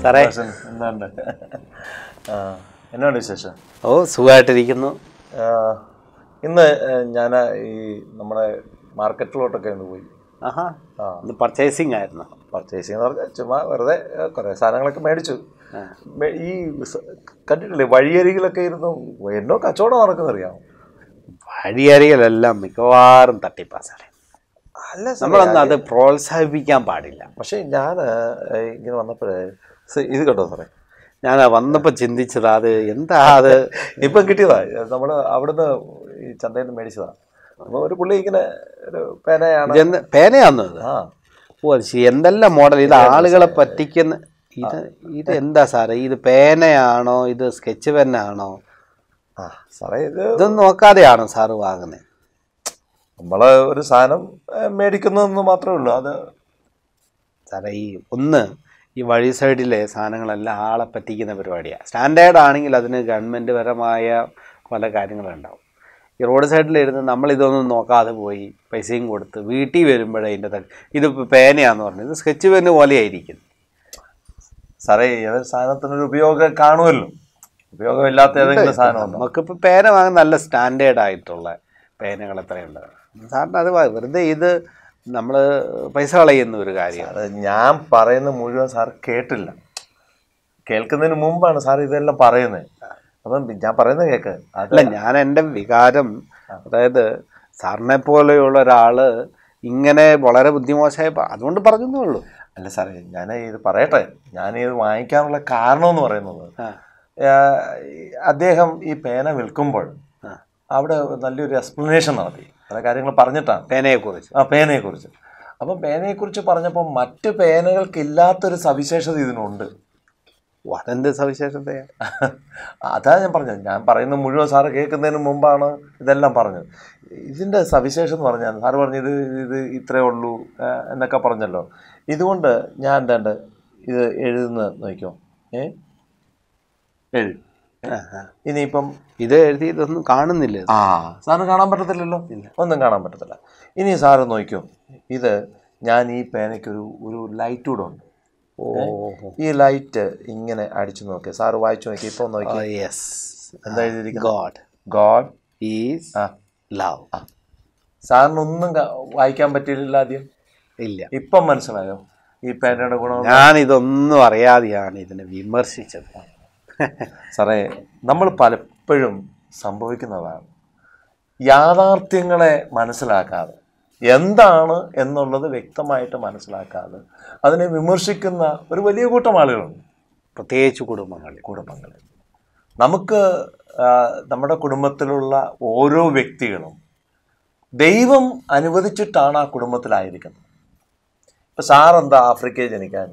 സാറേ എന്തുണ്ട് ആ, എന്നാണ് വിശേഷം ഓ സുഖമായിട്ടിരിക്കുന്നു ആ, ഇന്ന് ഞാൻ ഈ നമ്മുടെ മാർക്കറ്റിലോട്ടൊക്കെ ഒന്ന് പോയി ആഹാ ആ ഇത് പർച്ചേസിങ് ആയിരുന്നു പർച്ചേസിംഗ് എന്ന് പറഞ്ഞാൽ ചുമ്മാ വെറുതെ ആ, കുറേ സാധനങ്ങളൊക്കെ മേടിച്ചു ആ. മേ- ഈ സ- കണ്ടിട്ടില്ലേ വഴിയരികിലൊക്കെ ഇരുന്നു എന്നോ കച്ചവടം നടക്കുന്നറിയാമോ വഴിയറിയലെല്ലാം മിക്കവാറും തട്ടിപ്പാ സാറേ അല്ല നമ്മളൊന്നും അത് പ്രോത്സാഹിപ്പിക്കാൻ പാടില്ല പക്ഷേ ഞാൻ ഇങ്ങനെ വന്നപ്പോഴേ സ- ഇത് കേട്ടോ സാറേ ഞാൻ വന്നപ്പോൾ ചിന്തിച്ചത് അത് എന്താ അത് ഇപ്പം കിട്ടിയതാ നമ്മൾ അവിടുന്ന് ഈ ചന്തയിൽ നിന്ന് മേടിച്ചതാ അപ്പോൾ ഒരു പുള്ളി ഇങ്ങനെ ഒരു പേനയാണ് ഇതെന്ത് പേനയാന്നോ ഇത് ആ ഓ അത് ശരി എന്തെല്ലാം മോഡൽ ഇത് ആളുകളെ പറ്റിക്കുന്ന ഇത് ഇത് എന്താ സാറേ ഇത് പേനയാണോ ഇത് സ്കെച്ച് പെന്നാണോ ആ സാറേ ഇത് ഇതൊന്നും നോക്കാതെയാണോ സാറ് വാങ്ങുന്നത് നമ്മൾ ഒരു സാധനം ഏ, മേടിക്കുന്നതെന്ന് മാത്രമേ ഉള്ളൂ അത് സാറേ ഈ ഒന്ന് ഈ വഴി സൈഡിലെ സാധനങ്ങളെല്ലാം ആളെ പറ്റിക്കുന്ന പരിപാടിയാണ് സ്റ്റാൻഡേർഡ് ആണെങ്കിൽ അതിന് ഗവൺമെൻറ് പരമായ പല കാര്യങ്ങളുണ്ടാവും ഈ റോഡ് സൈഡിലിരുന്ന് നമ്മളിതൊന്നും നോക്കാതെ പോയി പൈസയും കൊടുത്ത് വീട്ടിൽ വരുമ്പോഴേ ഇതിൻ്റെ ത- ഇതിപ്പോൾ പേനയാന്ന് പറഞ്ഞു ഇത് സ്കെച്ച് പെന്ന് പോലെയായിരിക്കും സാറേ ഏതൊരു സാധനത്തിനൊരു ഉപയോഗം കാണുമല്ലോ ഉപയോഗമില്ലാത്ത ഏതെങ്കിലും സാധനം ഉണ്ടോ നമുക്കിപ്പോൾ പേന വാങ്ങാൻ നല്ല സ്റ്റാൻഡേർഡ് ആയിട്ടുള്ള പേനകൾ എത്രയുണ്ട് സാറിന് അത് വാ- വെറുതെ ഇത് നമ്മൾ പൈസ കളയുന്ന ഒരു കാര്യമാണ് അത് ഞാൻ പറയുന്ന മുഴുവൻ സാർ കേട്ടില്ല കേൾക്കുന്നതിന് മുമ്പാണ് സാർ ഇതെല്ലാം പറയുന്നത് അപ്പം ഞാൻ പറയുന്നത് കേക്ക് അത് അല്ല ഞാൻ എൻ്റെ വികാരം അതായത് സാറിനെ പോലെയുള്ള ഒരാൾ ഇങ്ങനെ വളരെ ബുദ്ധിമോശമായ പ- അതുകൊണ്ട് പറഞ്ഞതേ ഉള്ളൂ അല്ല സാറേ ഞാൻ ഇത് പറയട്ടെ ഞാൻ ഇത് വാങ്ങിക്കാനുള്ള കാരണം എന്ന് പറയുന്നത് ആ. ആ, ഈ അദ്ദേഹം ഈ പേന വിൽക്കുമ്പോൾ ആ. അവിടെ നല്ലൊരു എക്സ്പ്ലനേഷൻ നടത്തി പല കാര്യങ്ങൾ പറഞ്ഞിട്ടാണ് പേനയെക്കുറിച്ച് ആ പേനയെക്കുറിച്ച് അപ്പം പേനയെക്കുറിച്ച് പറഞ്ഞപ്പോൾ മറ്റ് പേനകൾക്കില്ലാത്തൊരു സവിശേഷത ഇതിനുണ്ട് ഓ, അതെന്ത് സവിശേഷതയാണ് അതാ ഞാൻ പറഞ്ഞത് ഞാൻ പറയുന്ന മുഴുവൻ സാറ് കേൾക്കുന്നതിന് മുമ്പാണ് ഇതെല്ലാം പറഞ്ഞത് ഇതിൻ്റെ സവിശേഷം എന്ന് പറഞ്ഞാൽ സാറ് പറഞ്ഞു ഇത് ഇത് ഇത്രയേ ഉള്ളൂ ആ, എന്നൊക്കെ പറഞ്ഞല്ലോ ഇതുകൊണ്ട് ഞാൻ എന്താണ്ട് ഇത് എഴുതുന്നത് നോക്കിയോ ഏ എഴു ആ, ആ. ഇനിയിപ്പം ഇത് എഴുതി ഇതൊന്നും കാണുന്നില്ല ഇത്. ആ സാറിന് കാണാൻ പറ്റത്തില്ലല്ലോ ഒന്നും കാണാൻ പറ്റത്തില്ല ഇനി സാറ് നോക്കിയോ ഇത് ഞാൻ ഈ പേനയ്ക്കൊരു ഒരു ലൈറ്റ് കൂടെ ഉണ്ട് ഓ ഈ ലൈറ്റ് ഇങ്ങനെ അടിച്ചു നോക്കി സാറ് വായിച്ചു നോക്കി ഇപ്പം നോക്കി യെസ് എന്താ എഴുതിയിരിക്കുന്നത് God God is a love സാറിനൊന്നും ക- വായിക്കാൻ പറ്റിയില്ല ആദ്യം ഇല്ല ഇപ്പം മനസ്സിലായോ ഈ പേനയുടെ ഗുണം ഞാൻ ഇതൊന്നും അറിയാതെയാണ് ഇതിനെ വിമർശിച്ചത് സാറേ നമ്മൾ പലപ്പോഴും സംഭവിക്കുന്നതാണ് യാഥാർത്ഥ്യങ്ങളെ മനസ്സിലാക്കാതെ എന്താണ് എന്നുള്ളത് വ്യക്തമായിട്ട് മനസ്സിലാക്കാതെ അതിനെ വിമർശിക്കുന്ന ഒരു വലിയ കൂട്ടം ആളുകളുണ്ട് പ്രത്യേകിച്ച് കുടുംബങ്ങളിൽ കുടുംബങ്ങളിൽ നമുക്ക് ആ, നമ്മുടെ കുടുംബത്തിലുള്ള ഓരോ വ്യക്തികളും ദൈവം അനുവദിച്ചിട്ടാണ് ആ കുടുംബത്തിലായിരിക്കുന്നത് ഇപ്പം സാറെന്താ ആഫ്രിക്കയിൽ ജനിക്കാൻ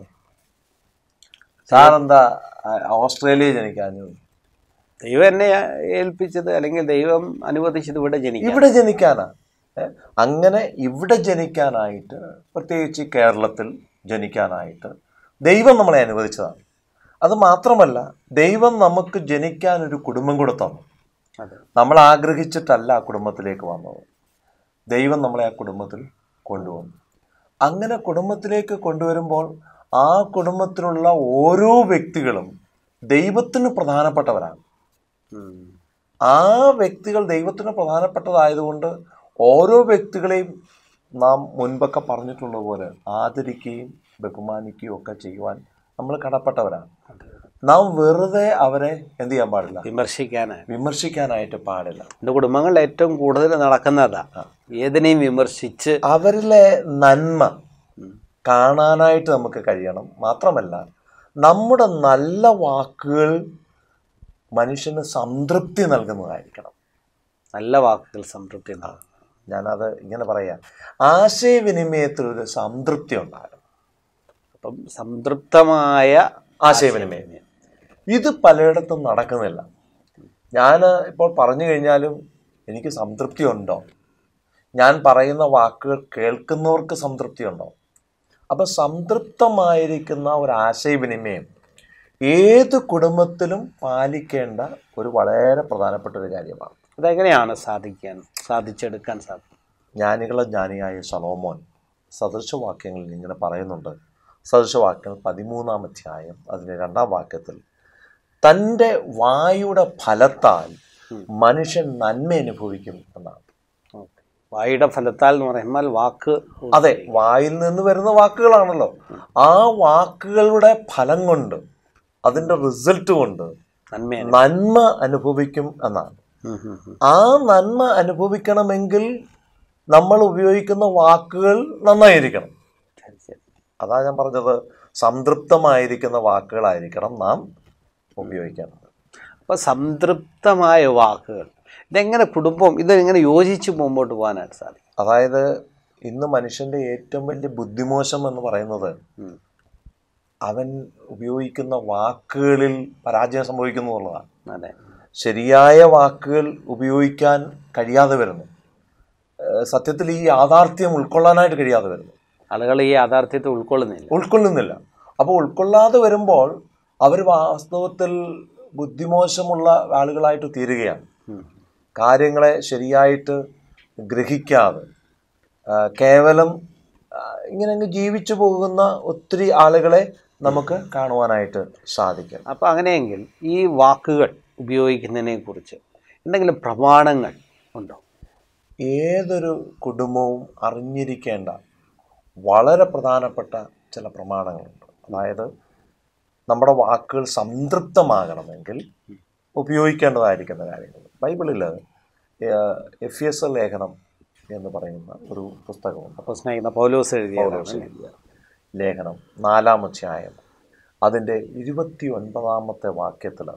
സാറെന്താ ആ, ഓസ്ട്രേലിയയിൽ ജനിക്കാൻ ദൈവം എന്നെ ഏൽപ്പിച്ചത് അല്ലെങ്കിൽ ദൈവം അനുവദിച്ചത് ഇവിടെ ജനിക്കാം ഇവിടെ ജനിക്കാനാ ഏ? അങ്ങനെ ഇവിടെ ജനിക്കാനായിട്ട് പ്രത്യേകിച്ച് ഈ കേരളത്തിൽ ജനിക്കാനായിട്ട് ദൈവം നമ്മളെ അനുവദിച്ചതാണ് അത് മാത്രമല്ല ദൈവം നമുക്ക് ജനിക്കാൻ ഒരു കുടുംബം കൂടെ തന്നു അതെ നമ്മൾ ആഗ്രഹിച്ചിട്ടല്ല ആ കുടുംബത്തിലേക്ക് വന്നത് ദൈവം നമ്മളെ ആ കുടുംബത്തിൽ കൊണ്ടുവന്നു അങ്ങനെ കുടുംബത്തിലേക്ക് കൊണ്ടുവരുമ്പോൾ ആ കുടുംബത്തിലുള്ള ഓരോ വ്യക്തികളും ദൈവത്തിന് പ്രധാനപ്പെട്ടവരാണ് ഉം. ആ വ്യക്തികൾ ദൈവത്തിന് പ്രധാനപ്പെട്ടതായതുകൊണ്ട് ഓരോ വ്യക്തികളെയും നാം മുൻപൊക്കെ പറഞ്ഞിട്ടുള്ള പോലെ ആദരിക്കുകയും ബഹുമാനിക്കുകയും ഒക്കെ ചെയ്യുവാൻ നമ്മൾ കടപ്പെട്ടവരാണ് നാം വെറുതെ അവരെ എന്ത് ചെയ്യാൻ പാടില്ല വിമർശിക്കാനാണ് വിമർശിക്കാനായിട്ട് പാടില്ല എൻ്റെ കുടുംബങ്ങളിൽ ഏറ്റവും കൂടുതൽ നടക്കുന്നതാ ഏതിനെയും വിമർശിച്ച് അവരിലെ നന്മ കാണാനായിട്ട് നമുക്ക് കഴിയണം മാത്രമല്ല നമ്മുടെ നല്ല വാക്കുകൾ മനുഷ്യന് സംതൃപ്തി നൽകുന്നതായിരിക്കണം നല്ല വാക്കുകൾ സംതൃപ്തി ഉണ്ടാകും ഞാനത് ഇങ്ങനെ പറയാം ആശയവിനിമയത്തിൽ ഒരു സംതൃപ്തി ഉണ്ടാകണം അപ്പം സംതൃപ്തമായ ആശയവിനിമയം ഇത് പലയിടത്തും നടക്കുന്നില്ല ഞാൻ ഇപ്പോൾ പറഞ്ഞു കഴിഞ്ഞാലും എനിക്ക് സംതൃപ്തി ഉണ്ടോ ഞാൻ പറയുന്ന വാക്കുകൾ കേൾക്കുന്നവർക്ക് സംതൃപ്തി ഉണ്ടോ അപ്പം സംതൃപ്തമായിരിക്കുന്ന ഒരു ആശയവിനിമയം ഏത് കുടുംബത്തിലും പാലിക്കേണ്ട ഒരു വളരെ പ്രധാനപ്പെട്ട ഒരു കാര്യമാണ് അതെങ്ങനെയാണ് സാധിക്കാൻ സാധിച്ചെടുക്കാൻ സാധിക്കും ജ്ഞാനികളെ ജ്ഞാനിയായ ശലോമോൻ സദൃശവാക്യങ്ങളിൽ ഇങ്ങനെ പറയുന്നുണ്ട് സദൃശവാക്യങ്ങൾ പതിമൂന്നാം അധ്യായം അതിൻ്റെ രണ്ടാം വാക്യത്തിൽ തൻ്റെ വായുടെ ഫലത്താൽ മനുഷ്യൻ നന്മ അനുഭവിക്കും എന്നാണ് ഓക്കെ വായുടെ ഫലത്താൽ എന്ന് പറയുമ്പോൾ വാക്ക് അതെ വായിൽ നിന്ന് വരുന്ന വാക്കുകളാണല്ലോ ആ വാക്കുകളുടെ ഫലം കൊണ്ട് അതിൻ്റെ റിസൾട്ട് കൊണ്ട് നന്മയാണ് നന്മ അനുഭവിക്കും എന്നാണ് ഉം, ഉം, ഉം. ആ നന്മ അനുഭവിക്കണമെങ്കിൽ നമ്മൾ ഉപയോഗിക്കുന്ന വാക്കുകൾ നന്നായിരിക്കണം ശരി ശരി അതാ ഞാൻ പറഞ്ഞത് സംതൃപ്തമായിരിക്കുന്ന വാക്കുകളായിരിക്കണം നാം ഉപയോഗിക്കേണ്ടത് അപ്പോൾ സംതൃപ്തമായ വാക്കുകൾ ഇതെങ്ങനെ കുടുംബം ഇതെങ്ങനെ യോജിച്ച് മുമ്പോട്ട് പോകാനായിട്ട് സാധിക്കും അതായത് ഇന്ന് മനുഷ്യൻ്റെ ഏറ്റവും വലിയ ബുദ്ധിമോശം എന്ന് പറയുന്നത് ഉം. അവൻ ഉപയോഗിക്കുന്ന വാക്കുകളിൽ പരാജയം സംഭവിക്കുന്നു എന്നുള്ളതാണ് അതെ ശരിയായ വാക്കുകൾ ഉപയോഗിക്കാൻ കഴിയാതെ വരുന്നു ഏഹ് സത്യത്തിൽ ഈ യാഥാർത്ഥ്യം ഉൾക്കൊള്ളാനായിട്ട് കഴിയാതെ വരുന്നു ആളുകൾ ഈ യാഥാർത്ഥ്യത്തെ ഉൾക്കൊള്ളുന്നില്ല ഉൾക്കൊള്ളുന്നില്ല അപ്പോൾ ഉൾക്കൊള്ളാതെ വരുമ്പോൾ അവർ വാസ്തവത്തിൽ ബുദ്ധിമോശമുള്ള ആളുകളായിട്ട് തീരുകയാണ് ഉം. കാര്യങ്ങളെ ശരിയായിട്ട് ഗ്രഹിക്കാതെ ആ, കേവലം ആ, ഇങ്ങനെ അങ്ങ് ജീവിച്ചു പോകുന്ന ഒത്തിരി ആളുകളെ നമുക്ക് കാണുവാനായിട്ട് സാധിക്കും അപ്പോൾ അങ്ങനെയെങ്കിൽ ഈ വാക്കുകൾ ഉപയോഗിക്കുന്നതിനെ കുറിച്ച് എന്തെങ്കിലും പ്രമാണങ്ങൾ ഉണ്ടോ ഏതൊരു കുടുംബവും അറിഞ്ഞിരിക്കേണ്ട വളരെ പ്രധാനപ്പെട്ട ചില പ്രമാണങ്ങളുണ്ട് അതായത് നമ്മുടെ വാക്കുകൾ സംതൃപ്തമാകണമെങ്കിൽ ഉപയോഗിക്കേണ്ടതായിരിക്കുന്ന കാര്യങ്ങൾ ബൈബിളിൽ എഫ് എസ് എൽ ലേഖനം എന്ന് പറയുന്ന ഒരു പുസ്തകമുണ്ട് അപ്പോൾ സ്നേഹിക്കുന്ന പൗലോസ് എഴുതിയതാണ് പൗലോസ് എഴുതിയ ലേഖനം നാലാം അധ്യായം അതിൻ്റെ ഇരുപത്തി ഒൻപതാമത്തെ വാക്യത്തിൽ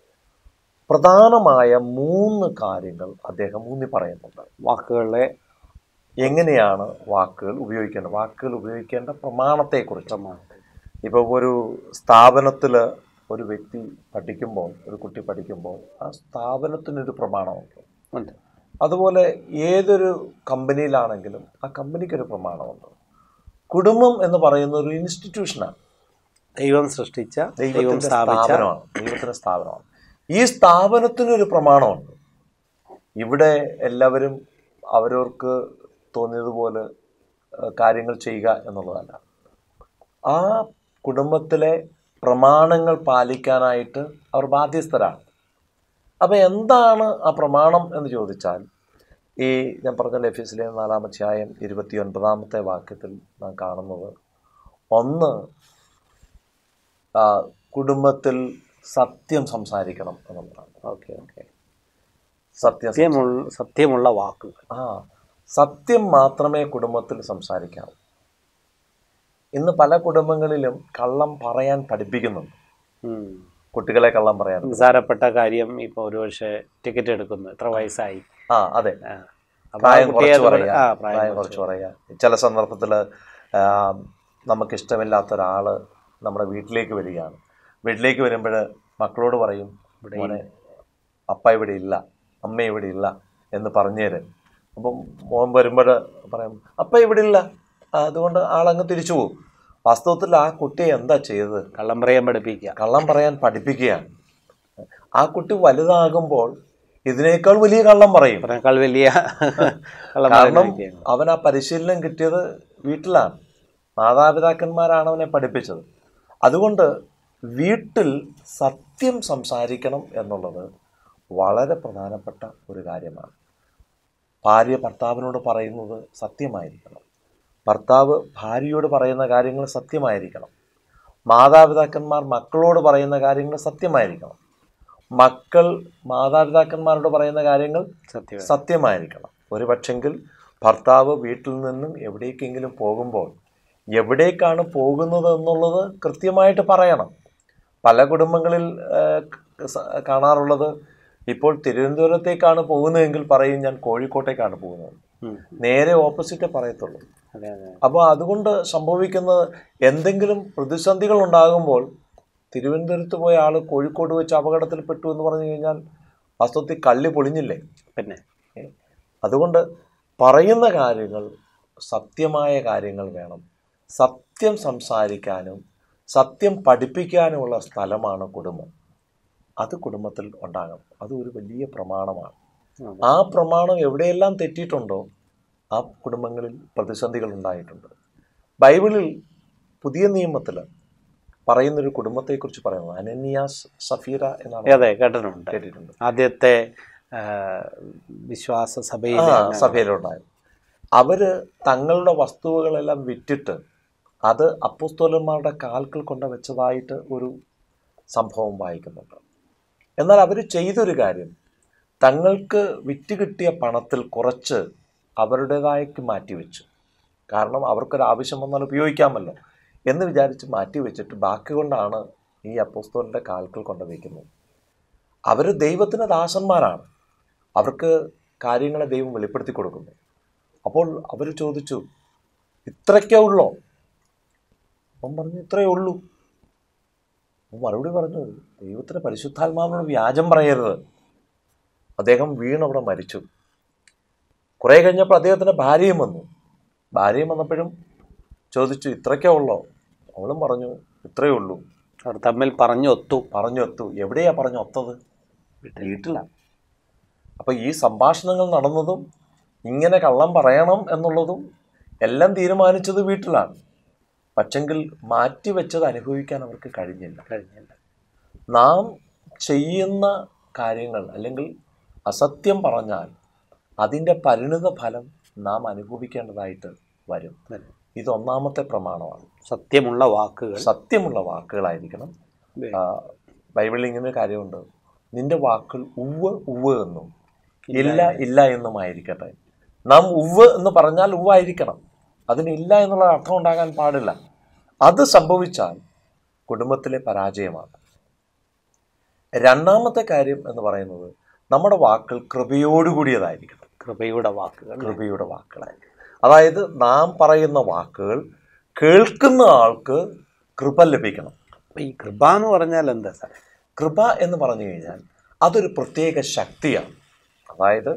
പ്രധാനമായ മൂന്ന് കാര്യങ്ങൾ അദ്ദേഹം ഊന്നി പറയുന്നുണ്ട് വാക്കുകളെ എങ്ങനെയാണ് വാക്കുകൾ ഉപയോഗിക്കേണ്ടത് വാക്കുകൾ ഉപയോഗിക്കേണ്ട പ്രമാണത്തെക്കുറിച്ച് പ്രമാണം ഇപ്പോൾ ഒരു സ്ഥാപനത്തിൽ ഒരു വ്യക്തി പഠിക്കുമ്പോൾ ഒരു കുട്ടി പഠിക്കുമ്പോൾ ആ സ്ഥാപനത്തിനൊരു പ്രമാണമുണ്ട് ഉണ്ട് അതുപോലെ ഏതൊരു കമ്പനിയിലാണെങ്കിലും ആ കമ്പനിക്കൊരു പ്രമാണമുണ്ട് കുടുംബം എന്ന് പറയുന്ന ഒരു ഇൻസ്റ്റിറ്റ്യൂഷനാണ് ദൈവം സൃഷ്ടിച്ച ദൈവം ദൈവത്തിന്റെ സ്ഥാപിച്ച സ്ഥാപനമാണ് ദൈവത്തിന്റെ സ്ഥാപനമാണ് ഈ സ്ഥാപനത്തിനൊരു പ്രമാണമുണ്ട് ഇവിടെ എല്ലാവരും അവരവർക്ക് തോന്നിയതുപോലെ ഏഹ്, കാര്യങ്ങൾ ചെയ്യുക എന്നുള്ളതല്ല ആ കുടുംബത്തിലെ പ്രമാണങ്ങൾ പാലിക്കാനായിട്ട് അവർ ബാധ്യസ്ഥരാണ് അപ്പം എന്താണ് ആ പ്രമാണം എന്ന് ചോദിച്ചാൽ ഈ ഞാൻ പറഞ്ഞ ലഫീസിലെ നാലാം അധ്യായം ഇരുപത്തി ഒൻപതാമത്തെ വാക്യത്തിൽ നാം കാണുന്നത് ഒന്ന് ആ, കുടുംബത്തിൽ സത്യം സംസാരിക്കണം എന്നുള്ളതാണ് ഓക്കെ ഓക്കെ സത്യം സത്യമുള്ള സത്യമുള്ള വാക്കുകൾ ആ സത്യം മാത്രമേ കുടുംബത്തിൽ സംസാരിക്കാവൂ ഇന്ന് പല കുടുംബങ്ങളിലും കള്ളം പറയാൻ പഠിപ്പിക്കുന്നുണ്ട് ഉം. കുട്ടികളെ കള്ളം പറയാൻ നിസ്സാരപ്പെട്ട കാര്യം ഇപ്പോൾ ഒരുപക്ഷെ ടിക്കറ്റ് എടുക്കുന്നു എത്ര വയസ്സായി ആ അതെ ആ. അപ്പോൾ ആ പ്രായം കുട്ടിയെ കുറച്ച് അത് പറയുക ആ പ്രായം പ്രായം കുറച്ച് പറയുക ചില സന്ദർഭത്തിൽ നമുക്കിഷ്ടമില്ലാത്ത ഒരാൾ നമ്മുടെ വീട്ടിലേക്ക് വരികയാണ് വീട്ടിലേക്ക് വരുമ്പോൾ മക്കളോട് പറയും മോനെ അപ്പ ഇവിടെ ഇല്ല അമ്മ ഇവിടെ ഇല്ല എന്ന് പറഞ്ഞു തരും അപ്പം മോൻ വരുമ്പോൾ പറയും അപ്പ ഇവിടെ ഇല്ല ആ, അതുകൊണ്ട് ആളങ്ങ് തിരിച്ചു പോകും വാസ്തവത്തിൽ ആ കുട്ടിയെ എന്താ ചെയ്തത് കള്ളം പറയാൻ പഠിപ്പിക്കുക കള്ളം പറയാൻ പഠിപ്പിക്കുകയാണ് ആ കുട്ടി വലുതാകുമ്പോൾ ഇതിനേക്കാൾ വലിയ കള്ളം പറയും അതിനേക്കാൾ വലിയ കള്ളം പറയാൻ കാരണം പഠിപ്പിക്കുകയാണ്. അവൻ ആ പരിശീലനം കിട്ടിയത് വീട്ടിലാണ് മാതാപിതാക്കന്മാരാണ് അവനെ പഠിപ്പിച്ചത് അതുകൊണ്ട് വീട്ടിൽ സത്യം സംസാരിക്കണം എന്നുള്ളത് വളരെ പ്രധാനപ്പെട്ട ഒരു കാര്യമാണ് ഭാര്യ ഭർത്താവിനോട് പറയുന്നത് സത്യമായിരിക്കണം ഭർത്താവ് ഭാര്യയോട് പറയുന്ന കാര്യങ്ങൾ സത്യമായിരിക്കണം മാതാപിതാക്കന്മാർ മക്കളോട് പറയുന്ന കാര്യങ്ങൾ സത്യമായിരിക്കണം മക്കൾ മാതാപിതാക്കന്മാരോട് പറയുന്ന കാര്യങ്ങൾ സത്യം സത്യമായിരിക്കണം ഒരു പക്ഷെങ്കിൽ ഭർത്താവ് വീട്ടിൽ നിന്നും എവിടേക്കെങ്കിലും പോകുമ്പോൾ എവിടേക്കാണ് പോകുന്നത് എന്നുള്ളത് കൃത്യമായിട്ട് പറയണം പല കുടുംബങ്ങളിൽ ആ, സ- കാണാറുള്ളത് ഇപ്പോൾ തിരുവനന്തപുരത്തേക്കാണ് പോകുന്നതെങ്കിൽ പറയും ഞാൻ കോഴിക്കോട്ടേക്കാണ് പോകുന്നത് ഉം. നേരെ ഓപ്പോസിറ്റേ പറയത്തുള്ളൂ അതെ അതെ അപ്പോൾ അതുകൊണ്ട് സംഭവിക്കുന്നത് എന്തെങ്കിലും പ്രതിസന്ധികൾ ഉണ്ടാകുമ്പോൾ തിരുവനന്തപുരത്ത് പോയ ആൾ കോഴിക്കോട് വെച്ച് അപകടത്തിൽപ്പെട്ടു എന്ന് പറഞ്ഞു കഴിഞ്ഞാൽ വാസ്തവത്തിൽ കള്ളി പൊളിഞ്ഞില്ലേ പിന്നെ ഏ? അതുകൊണ്ട് പറയുന്ന കാര്യങ്ങൾ സത്യമായ കാര്യങ്ങൾ വേണം സത്യം സംസാരിക്കാനും സത്യം പഠിപ്പിക്കാനുമുള്ള സ്ഥലമാണ് കുടുംബം അത് കുടുംബത്തിൽ ഉണ്ടാകണം അത് ഒരു വലിയ പ്രമാണമാണ് അതെ. ആ പ്രമാണം എവിടെയെല്ലാം തെറ്റിയിട്ടുണ്ടോ ആ കുടുംബങ്ങളിൽ പ്രതിസന്ധികൾ ഉണ്ടായിട്ടുണ്ട് ബൈബിളിൽ പുതിയ നിയമത്തിൽ പറയുന്നൊരു കുടുംബത്തെക്കുറിച്ച് പറയുന്നത് അനന്യാസ് സഫീറ എന്നാണ് അതെ കേട്ടിട്ടുണ്ട് കേട്ടിട്ടുണ്ട് ആദ്യത്തെ ആ, വിശ്വാസ സഭയിൽ ആ സഭയിലുണ്ടായത് അവര് തങ്ങളുടെ വസ്തുവകളെല്ലാം വിറ്റിട്ട് അത് അപ്പുസ്തോലന്മാരുടെ കാൽക്കൽ കൊണ്ട് വെച്ചതായിട്ട് ഒരു സംഭവം വായിക്കുന്നുണ്ട് എന്നാൽ അവർ ചെയ്തൊരു കാര്യം തങ്ങൾക്ക് വിറ്റ് കിട്ടിയ പണത്തിൽ കുറച്ച് അവരുടേതായിട്ട് മാറ്റിവെച്ചു കാരണം അവർക്കൊരു ആവശ്യം വന്നാൽ ഉപയോഗിക്കാമല്ലോ എന്ന് വിചാരിച്ച് മാറ്റി വെച്ചിട്ട് ബാക്കി കൊണ്ടാണ് ഈ അപ്പോസ്തോലിൻ്റെ കാൽക്കൽ കൊണ്ട് വയ്ക്കുന്നത് അവർ ദൈവത്തിന് ദാസന്മാരാണ് അവർക്ക് കാര്യങ്ങളെ ദൈവം വെളിപ്പെടുത്തി കൊടുക്കുന്നു അപ്പോൾ അവർ ചോദിച്ചു ഇത്രയ്ക്കേ ഉള്ളോ അവൻ പറഞ്ഞു ഇത്രയേ ഉള്ളൂ അവൻ മറുപടി പറഞ്ഞു ദൈവത്തിന് പരിശുദ്ധാത്മാവിനോട് വ്യാജം പറയരുത് അദ്ദേഹം വീണവിടെ മരിച്ചു കുറേ കഴിഞ്ഞപ്പോൾ അദ്ദേഹത്തിൻ്റെ ഭാര്യയും വന്നു ഭാര്യയും വന്നപ്പോഴും ചോദിച്ചു ഇത്രയ്ക്കേ ഉള്ളോ അവളും പറഞ്ഞു ഇത്രയേ ഉള്ളൂ അവർ തമ്മിൽ പറഞ്ഞു ഒത്തു പറഞ്ഞു ഒത്തു എവിടെയാ പറഞ്ഞു ഒത്തത് വീട്ടിലാണ് അപ്പൊ ഈ സംഭാഷണങ്ങൾ നടന്നതും ഇങ്ങനെ കള്ളം പറയണം എന്നുള്ളതും എല്ലാം തീരുമാനിച്ചത് വീട്ടിലാണ് പക്ഷെങ്കിൽ മാറ്റിവെച്ചത് അനുഭവിക്കാൻ അവർക്ക് കഴിഞ്ഞില്ല കഴിഞ്ഞില്ല നാം ചെയ്യുന്ന കാര്യങ്ങൾ അല്ലെങ്കിൽ അസത്യം പറഞ്ഞാൽ അതിൻ്റെ പരിണിത ഫലം നാം അനുഭവിക്കേണ്ടതായിട്ട് വരും വരും. ഇത് ഒന്നാമത്തെ പ്രമാണമാണ് സത്യമുള്ള വാക്കുകൾ സത്യമുള്ള വാക്കുകളായിരിക്കണം അതെ. ആ, ബൈബിളിൽ ഇങ്ങനെ ഒരു കാര്യമുണ്ട് നിന്റെ വാക്കുകൾ ഉവ്വ് ഉവ്വ് എന്നും ഇല്ല ഇല്ല എന്നും ആയിരിക്കട്ടെ നാം ഉവ്വ് എന്ന് പറഞ്ഞാൽ ഉവ്വായിരിക്കണം അതിന് ഇല്ല എന്നുള്ള അർത്ഥം ഉണ്ടാകാൻ പാടില്ല അത് സംഭവിച്ചാൽ കുടുംബത്തിലെ പരാജയമാണ് രണ്ടാമത്തെ കാര്യം എന്ന് പറയുന്നത് നമ്മുടെ വാക്കുകൾ കൃപയോടുകൂടിയതായിരിക്കണം കൃപയുടെ വാക്കുകൾ കൃപയുടെ വാക്കുകളായിരിക്കും അതായത് നാം പറയുന്ന വാക്കുകൾ കേൾക്കുന്ന ആൾക്ക് കൃപ ലഭിക്കണം അപ്പൊ ഈ കൃപ എന്ന് പറഞ്ഞാൽ എന്താ സാർ കൃപ എന്ന് പറഞ്ഞു കഴിഞ്ഞാൽ അതൊരു പ്രത്യേക ശക്തിയാണ് അതായത്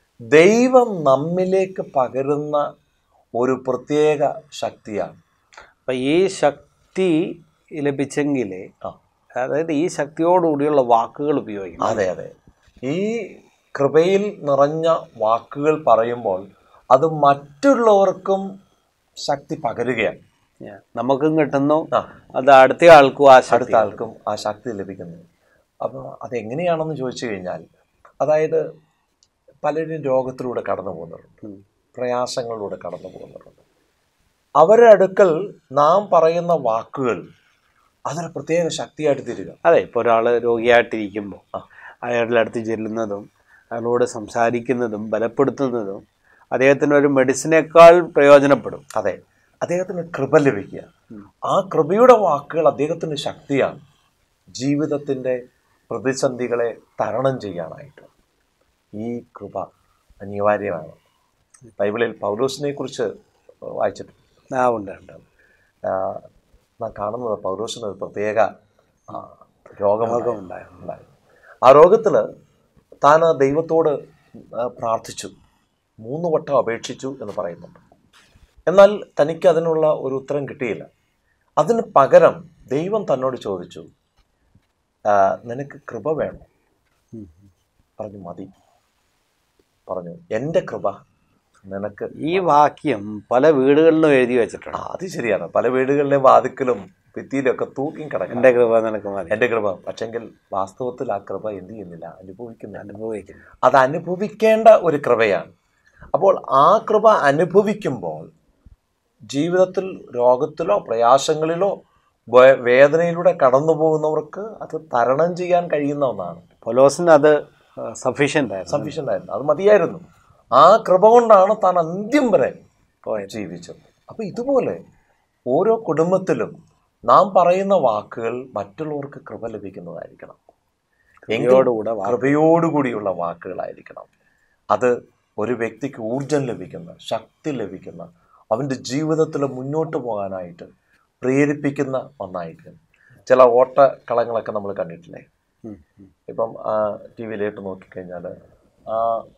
ദൈവം നമ്മിലേക്ക് പകരുന്ന ഒരു പ്രത്യേക ശക്തിയാണ് അപ്പൊ ഈ ശക്തി ലഭിച്ചെങ്കിൽ ആ അതായത് ഈ ശക്തിയോടുകൂടിയുള്ള വാക്കുകൾ ഉപയോഗിക്കണം അതെ അതെ ഈ കൃപയിൽ നിറഞ്ഞ വാക്കുകൾ പറയുമ്പോൾ അത് മറ്റുള്ളവർക്കും ശക്തി പകരുകയാണ് Yeah. നമുക്കും കിട്ടുന്നു ആ അത് അടുത്ത ആൾക്കും ആ ശക്തി അടുത്ത ആൾക്കും ആ ശക്തി ലഭിക്കുന്നു അപ്പോൾ അതെങ്ങനെയാണെന്ന് ചോദിച്ചു കഴിഞ്ഞാൽ അതായത് പലരും രോഗത്തിലൂടെ കടന്നു പോകുന്നവരുണ്ട് ഉം. പ്രയാസങ്ങളിലൂടെ കടന്നു പോകുന്നവരുണ്ട് അവരുടെ അടുക്കൽ നാം പറയുന്ന വാക്കുകൾ അതൊരു പ്രത്യേക ശക്തിയായിട്ട് തീരുക അതെ ഇപ്പോൾ ഒരാൾ രോഗിയായിട്ടിരിക്കുമ്പോൾ ആ. അയാളുടെ അടുത്ത് ചെല്ലുന്നതും അയാളോട് സംസാരിക്കുന്നതും ബലപ്പെടുത്തുന്നതും അദ്ദേഹത്തിന് ഒരു മെഡിസിനേക്കാൾ പ്രയോജനപ്പെടും അതെ അദ്ദേഹത്തിന് കൃപ ലഭിക്കുക ആ കൃപയുടെ വാക്കുകൾ അദ്ദേഹത്തിന് ശക്തിയാണ് ജീവിതത്തിൻ്റെ പ്രതിസന്ധികളെ തരണം ചെയ്യാനായിട്ട് ഈ കൃപ അനിവാര്യമാണ് ബൈബിളിൽ പൗലോസിനെ കുറിച്ച് വായിച്ചിട്ടുണ്ട് ആ ഉണ്ട് ഉണ്ട് ആ, നാം കാണുന്നത് പൗലോസിന് ഒരു പ്രത്യേക ആ, രോഗം രോഗമുണ്ടായിരുന്നു. ഉണ്ടായിരുന്നു ആ രോഗത്തിൽ താൻ ആ ദൈവത്തോട് ആ, പ്രാർത്ഥിച്ചു മൂന്ന് വട്ടം അപേക്ഷിച്ചു എന്ന് പറയുന്നുണ്ട് എന്നാൽ തനിക്ക് അതിനുള്ള ഒരു ഉത്തരം കിട്ടിയില്ല അതിന് പകരം ദൈവം തന്നോട് ചോദിച്ചു ആ, നിനക്ക് കൃപ വേണം ഉം. പറഞ്ഞു മതി പറഞ്ഞു എൻ്റെ കൃപ നിനക്ക് ഈ വാക്യം പല വീടുകളിലും എഴുതി ആ, വെച്ചിട്ടുണ്ട് അത് ശരിയാണ് പല വീടുകളിലെ വാതിക്കലും ഭിത്തിയിലൊക്കെ തൂക്കി കിടക്കണം എൻ്റെ കൃപ നിനക്ക് മതി എൻ്റെ കൃപ പക്ഷെങ്കിൽ വാസ്തവത്തിൽ ആ കൃപ എന്ത് ചെയ്യുന്നില്ല അനുഭവിക്കുന്നില്ല അനുഭവിക്കുന്നു അത് അനുഭവിക്കേണ്ട ഒരു കൃപയാണ് അപ്പോൾ ആ കൃപ അനുഭവിക്കുമ്പോൾ ജീവിതത്തിൽ രോഗത്തിലോ പ്രയാസങ്ങളിലോ വേ- വേദനയിലൂടെ കടന്നു പോകുന്നവർക്ക് അത് തരണം ചെയ്യാൻ കഴിയുന്ന ഒന്നാണ് പൊലോസിന് അത് സഫീഷ്യൻ്റ് ആയിരുന്നു സഫീഷ്യൻ്റ് ആയിരുന്നു അത് മതിയായിരുന്നു ആ കൃപ കൊണ്ടാണ് താൻ അന്ത്യം വരെ പോയത് ജീവിച്ചത് അപ്പോൾ ഇതുപോലെ ഓരോ കുടുംബത്തിലും നാം പറയുന്ന വാക്കുകൾ മറ്റുള്ളവർക്ക് കൃപ ലഭിക്കുന്നതായിരിക്കണം എങ്കിൽ കൃപയോടുകൂടെ വാ- കൃപയോടുകൂടിയുള്ള വാക്കുകളായിരിക്കണം അത് ഒരു വ്യക്തിക്ക് ഊർജം ലഭിക്കുന്ന ശക്തി ലഭിക്കുന്ന അവൻ്റെ ജീവിതത്തിൽ മുന്നോട്ട് പോകാനായിട്ട് പ്രേരിപ്പിക്കുന്ന ഒന്നായിരിക്കും ചില ഓട്ടക്കളങ്ങളൊക്കെ നമ്മൾ കണ്ടിട്ടില്ലേ ഉം, ഉം. ഇപ്പം ടി വിയിലേക്ക് നോക്കിക്കഴിഞ്ഞാൽ ആ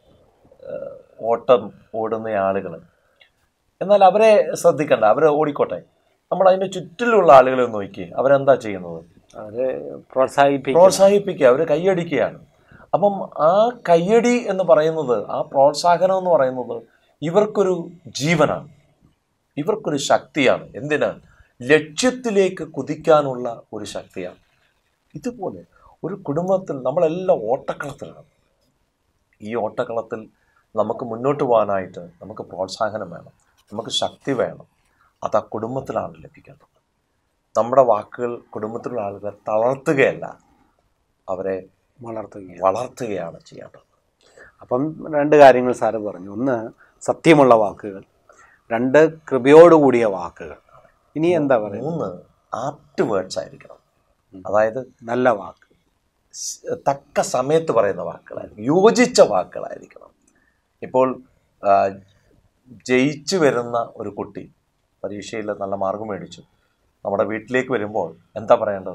ആ, ഓട്ടം ഓടുന്ന ആളുകൾ എന്നാൽ അവരെ ശ്രദ്ധിക്കണ്ട അവർ ഓടിക്കോട്ടെ നമ്മൾ അതിൻ്റെ ചുറ്റിലുള്ള ആളുകളെ ഒന്ന് നോക്കി അവരെന്താ ചെയ്യുന്നത് അവരെ പ്രോത്സാഹിപ്പിക്കും പ്രോത്സാഹിപ്പിക്കുക അവർ കൈയടിക്കുകയാണ് അപ്പം ആ കയ്യടി എന്ന് പറയുന്നത് ആ പ്രോത്സാഹനം എന്ന് പറയുന്നത് ഇവർക്കൊരു ജീവനാണ് ഇവർക്കൊരു ശക്തിയാണ് എന്തിന് ലക്ഷ്യത്തിലേക്ക് കുതിക്കാനുള്ള ഒരു ശക്തിയാണ് ഇതുപോലെ ഒരു കുടുംബത്തിൽ നമ്മളെല്ലാം ഓട്ടക്കളത്തിലാണ് ഈ ഓട്ടക്കളത്തിൽ നമുക്ക് മുന്നോട്ട് പോകാനായിട്ട് നമുക്ക് പ്രോത്സാഹനം വേണം നമുക്ക് ശക്തി വേണം അത് ആ കുടുംബത്തിലാണ് ലഭിക്കേണ്ടത് നമ്മുടെ വാക്കുകൾ കുടുംബത്തിലുള്ള ആളുകളെ തളർത്തുകയല്ല അവരെ വളർത്തുകയാണ് വളർത്തുകയാണ് ചെയ്യേണ്ടത് അപ്പം രണ്ട് കാര്യങ്ങൾ സാറ് പറഞ്ഞു ഒന്ന് സത്യമുള്ള വാക്കുകൾ രണ്ട് കൃപയോടുകൂടിയ വാക്കുകൾ ഇനി എന്താ പറയുക മൂന്ന് ആപ്റ്റ് വേർഡ്സ് ആയിരിക്കണം അതായത് നല്ല വാക്ക് സ് തക്ക സമയത്ത് പറയുന്ന വാക്കുകളായിരിക്കും യോജിച്ച വാക്കുകളായിരിക്കണം ഇപ്പോൾ ആ, ജയിച്ചു വരുന്ന ഒരു കുട്ടി പരീക്ഷയിൽ നല്ല മാർക്ക് മേടിച്ചു നമ്മുടെ വീട്ടിലേക്ക് വരുമ്പോൾ എന്താ പറയേണ്ടത്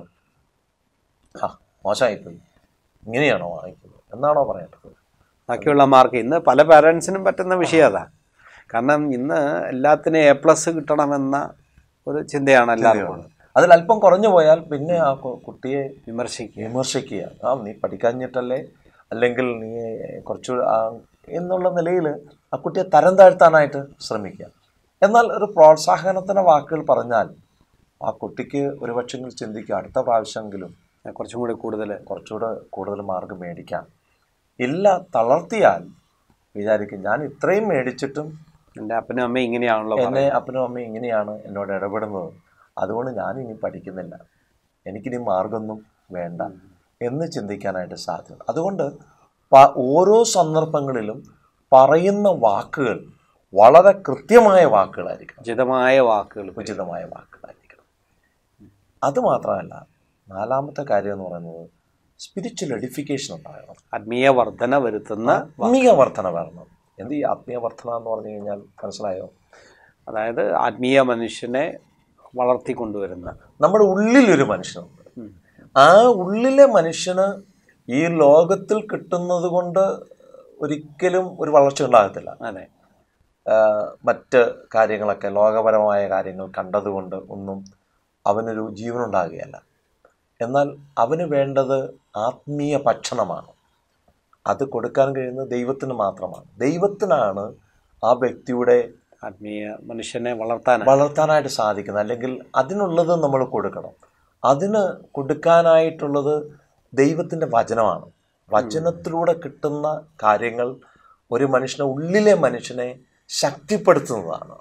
ആ മോശമായിപ്പോയി ഇങ്ങനെയാണോ വാങ്ങിക്കുന്നത് എന്നാണോ പറയേണ്ടത് ബാക്കിയുള്ള മാർക്ക് ഇന്ന് പല പാരൻസിനും പറ്റുന്ന വിഷയം അതാ കാരണം ഇന്ന് എല്ലാത്തിനും എ പ്ലസ് കിട്ടണമെന്ന ഒരു ചിന്തയാണ് എല്ലാവർക്കും അതിൽ അല്പം കുറഞ്ഞു പോയാൽ പിന്നെ ആ കു- കുട്ടിയെ വിമർശിക്കുക വിമർശിക്കുക ആ നീ പഠിക്കാഞ്ഞിട്ടല്ലേ അല്ലെങ്കിൽ നീ കുറച്ച് ആ എന്നുള്ള നിലയിൽ ആ കുട്ടിയെ തരം താഴ്ത്താനായിട്ട് ശ്രമിക്കുക എന്നാൽ ഒരു പ്രോത്സാഹനത്തിന് വാക്കുകൾ പറഞ്ഞാൽ ആ കുട്ടിക്ക് ഒരു പക്ഷെങ്കിൽ ചിന്തിക്കുക അടുത്ത പ്രാവശ്യമെങ്കിലും കുറച്ചും കൂടി കൂടുതൽ കുറച്ചുകൂടെ കൂടുതൽ മാർക്ക് മേടിക്കാം ഇല്ല തളർത്തിയാൽ വിചാരിക്കും ഞാൻ ഇത്രയും മേടിച്ചിട്ടും എൻ്റെ അപ്പനും അമ്മയും ഇങ്ങനെയാണല്ലോ എന്നെ അപ്പനും അമ്മയും ഇങ്ങനെയാണ് എന്നോട് ഇടപെടുന്നത് അതുകൊണ്ട് ഞാൻ ഇനി പഠിക്കുന്നില്ല എനിക്കിനി മാർഗമൊന്നും വേണ്ട എന്ന് ചിന്തിക്കാനായിട്ട് സാധ്യത അതുകൊണ്ട് പ- ഓരോ സന്ദർഭങ്ങളിലും പറയുന്ന വാക്കുകൾ വളരെ കൃത്യമായ വാക്കുകളായിരിക്കണം ഉചിതമായ വാക്കുകൾ ഉചിതമായ വാക്കുകളായിരിക്കണം അതുമാത്രമല്ല നാലാമത്തെ കാര്യം എന്ന് പറയുന്നത് സ്പിരിച്വൽ എഡിഫിക്കേഷൻ ഉണ്ടാകണം ആത്മീയ വർധന വരുത്തുന്ന ആത്മീയ വർധന വരണം എന്ത് ഈ ആത്മീയ വർധന എന്ന് പറഞ്ഞു കഴിഞ്ഞാൽ മനസ്സിലായോ അതായത് ആത്മീയ മനുഷ്യനെ വളർത്തിക്കൊണ്ടുവരുന്ന നമ്മുടെ ഉള്ളിലൊരു മനുഷ്യനുണ്ട് ഉം. ആ ഉള്ളിലെ മനുഷ്യന് ഈ ലോകത്തിൽ കിട്ടുന്നത് കൊണ്ട് ഒരിക്കലും ഒരു വളർച്ച ഉണ്ടാകത്തില്ല അതെ ആഹ് മറ്റ് കാര്യങ്ങളൊക്കെ ലോകപരമായ കാര്യങ്ങൾ കണ്ടതുകൊണ്ട് ഒന്നും അവനൊരു ജീവനുണ്ടാകുകയല്ല എന്നാൽ അവന് വേണ്ടത് ആത്മീയ ഭക്ഷണമാണ് അത് കൊടുക്കാൻ കഴിയുന്നത് ദൈവത്തിന് മാത്രമാണ് ദൈവത്തിനാണ് ആ വ്യക്തിയുടെ ആത്മീയ മനുഷ്യനെ വളർത്താൻ വളർത്താനായിട്ട് സാധിക്കുന്നത് അല്ലെങ്കിൽ അതിനുള്ളത് നമ്മൾ കൊടുക്കണം അതിന് കൊടുക്കാനായിട്ടുള്ളത് ദൈവത്തിൻ്റെ വചനമാണ് വചനത്തിലൂടെ കിട്ടുന്ന കാര്യങ്ങൾ ഒരു മനുഷ്യനെ ഉള്ളിലെ മനുഷ്യനെ ശക്തിപ്പെടുത്തുന്നതാണ്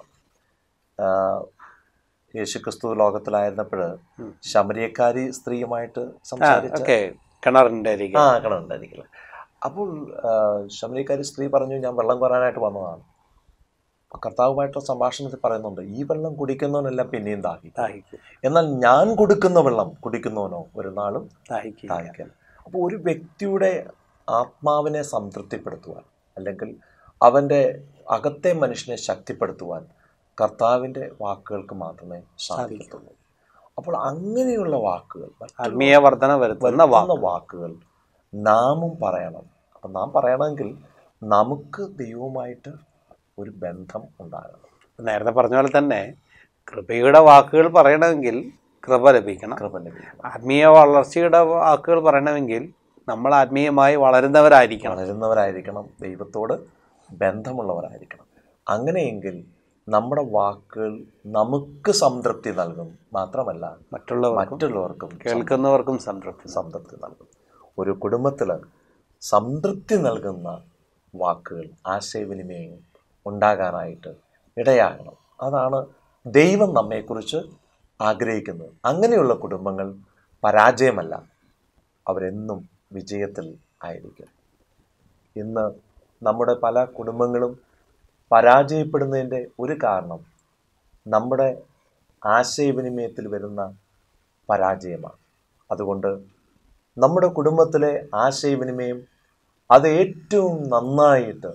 ആഹ് യേശുക്രിസ്തു ലോകത്തിലായിരുന്നപ്പോൾ ശമരിയക്കാരി സ്ത്രീയുമായിട്ട് സംസാരിച്ച ഓക്കെ കിണറിൻ്റെ അരികെ ആ കണുണ്ടായിരിക്കില്ല അപ്പോൾ ശമരിക്കാരി സ്ത്രീ പറഞ്ഞു ഞാൻ വെള്ളം കോരാനായിട്ട് വന്നതാണ് അപ്പോൾ കർത്താവുമായിട്ടുള്ള സംഭാഷണത്തിൽ പറയുന്നുണ്ട് ഈ വെള്ളം കുടിക്കുന്നവനെല്ലാം പിന്നെയും ദാഹിക്കും ദാഹിക്കും എന്നാൽ ഞാൻ കൊടുക്കുന്ന വെള്ളം കുടിക്കുന്നവനോ ഒരു നാളും ദാഹിക്കുക ദാഹിക്കില്ല അപ്പോൾ ഒരു വ്യക്തിയുടെ ആത്മാവിനെ സംതൃപ്തിപ്പെടുത്തുവാൻ അല്ലെങ്കിൽ അവൻ്റെ അകത്തെ മനുഷ്യനെ ശക്തിപ്പെടുത്തുവാൻ കർത്താവിൻ്റെ വാക്കുകൾക്ക് മാത്രമേ സാധിക്കത്തുള്ളൂ അപ്പോൾ അങ്ങനെയുള്ള വാക്കുകൾ മറ്റുള്ള ആത്മീയ വർധന വരുത്തുന്ന വാക്ക് വരുത്തുന്ന വാക്കുകൾ നാമും പറയണം അപ്പം നാം പറയണമെങ്കിൽ നമുക്ക് ദൈവവുമായിട്ട് ഒരു ബന്ധം ഉണ്ടാകണം നേരത്തെ പറഞ്ഞ പോലെ തന്നെ കൃപയുടെ വാക്കുകൾ പറയണമെങ്കിൽ കൃപ ലഭിക്കണം കൃപ ലഭിക്കണം ആത്മീയ വളർച്ചയുടെ വാക്കുകൾ പറയണമെങ്കിൽ നമ്മൾ ആത്മീയമായി വളരുന്നവരായിരിക്കണം വളരുന്നവരായിരിക്കണം ദൈവത്തോട് ബന്ധമുള്ളവരായിരിക്കണം അങ്ങനെയെങ്കിൽ നമ്മുടെ വാക്കുകൾ നമുക്ക് സംതൃപ്തി നൽകും മാത്രമല്ല മറ്റുള്ളവർക്കും മറ്റുള്ളവർക്കും കേൾക്കുന്നവർക്കും സംതൃപ്തി സംതൃപ്തി നൽകും ഒരു കുടുംബത്തിൽ സംതൃപ്തി നൽകുന്ന വാക്കുകൾ ആശയവിനിമയം ഉണ്ടാകാനായിട്ട് ഇടയാകണം അതാണ് ദൈവം നമ്മെക്കുറിച്ച് ആഗ്രഹിക്കുന്നത് അങ്ങനെയുള്ള കുടുംബങ്ങൾ പരാജയമല്ല അവരെന്നും വിജയത്തിൽ ആയിരിക്കും ഇന്ന് നമ്മുടെ പല കുടുംബങ്ങളും പരാജയപ്പെടുന്നതിൻ്റെ ഒരു കാരണം നമ്മുടെ ആശയവിനിമയത്തിൽ വരുന്ന പരാജയമാണ് അതുകൊണ്ട് നമ്മുടെ കുടുംബത്തിലെ ആശയവിനിമയം അത് ഏറ്റവും നന്നായിട്ട്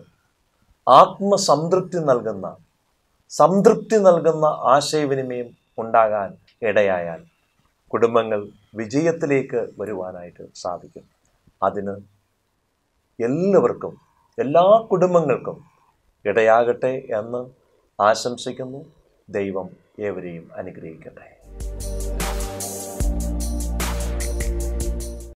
ആത്മസംതൃപ്തി നൽകുന്ന സംതൃപ്തി നൽകുന്ന ആശയവിനിമയം ഉണ്ടാകാൻ ഇടയായാൽ കുടുംബങ്ങൾ വിജയത്തിലേക്ക് വരുവാനായിട്ട് സാധിക്കും അതിന് എല്ലാവർക്കും എല്ലാ കുടുംബങ്ങൾക്കും ഇടയാകട്ടെ എന്ന് ആശംസിക്കുന്നു ദൈവം ഏവരെയും അനുഗ്രഹിക്കട്ടെ